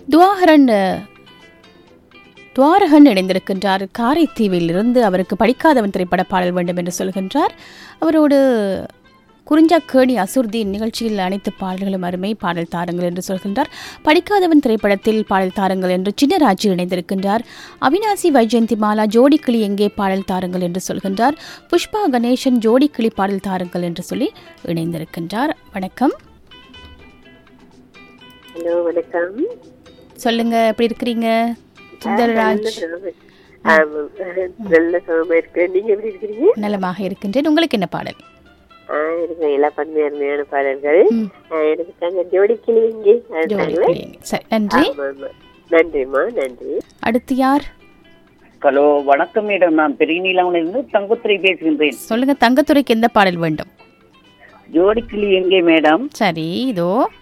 துவாகரன் அஹ், துவாரகன் இணைந்திருக்கின்றார் காரைத்தீவில் இருந்து அவருக்கு படிக்காதவன் திரைப்பட பாடல் வேண்டும் என்று சொல்கின்றார் அவரோடு குறிஞ்சாக்கேணி அசுர்தீன் நிகழ்ச்சியில் அனைத்து பாடல்களும் அருமை பாடல் தாருங்கள் என்று சொல்கின்றார் படிக்காதவன் திரைப்படத்தில் பாடல் தாருங்கள் என்று சின்னராஜு இணைந்திருக்கின்றார் அவினாசி வைஜெயந்தி மாலா ஜோடிக்கிளி எங்கே பாடல் தாருங்கள் என்று சொல்கின்றார் புஷ்பா கணேசன் ஜோடிக்கிளி பாடல் தாருங்கள் என்று சொல்லி இணைந்திருக்கின்றார் வணக்கம் ஹலோ வணக்கம் சொல்லுங்க எப்படி இருக்கிறீங்க சுந்தரராஜ் ஆமாம் நல்ல சுகமா இருக்கு நீங்க எப்படி இருக்கிறீங்க நலமாக இருக்கின்றேன் உங்களுக்கு என்ன பாடல் ஆ, எனக்கு எல்லா பன்மை அருமையான பாடல்கள் ம். ஆ, எனக்கு தாங்க ஜோடி கிளி இங்கே அதுதாங்களே ஜோடிக்கிளி எங்கே? சரி நன்றி ஆமா ஆமா நன்றிம்மா நன்றி அடுத்து யார் ஹலோ வணக்கம் மேடம் நான் பெரியநீலாவில் இருந்து தங்கத்துறை பேசுகின்றேன் சொல்லுங்க தங்கத்துறைக்கு எந்த பாடல் வேண்டும் ஜோடிக்கிளி எங்கே மேடம் சரி இதோ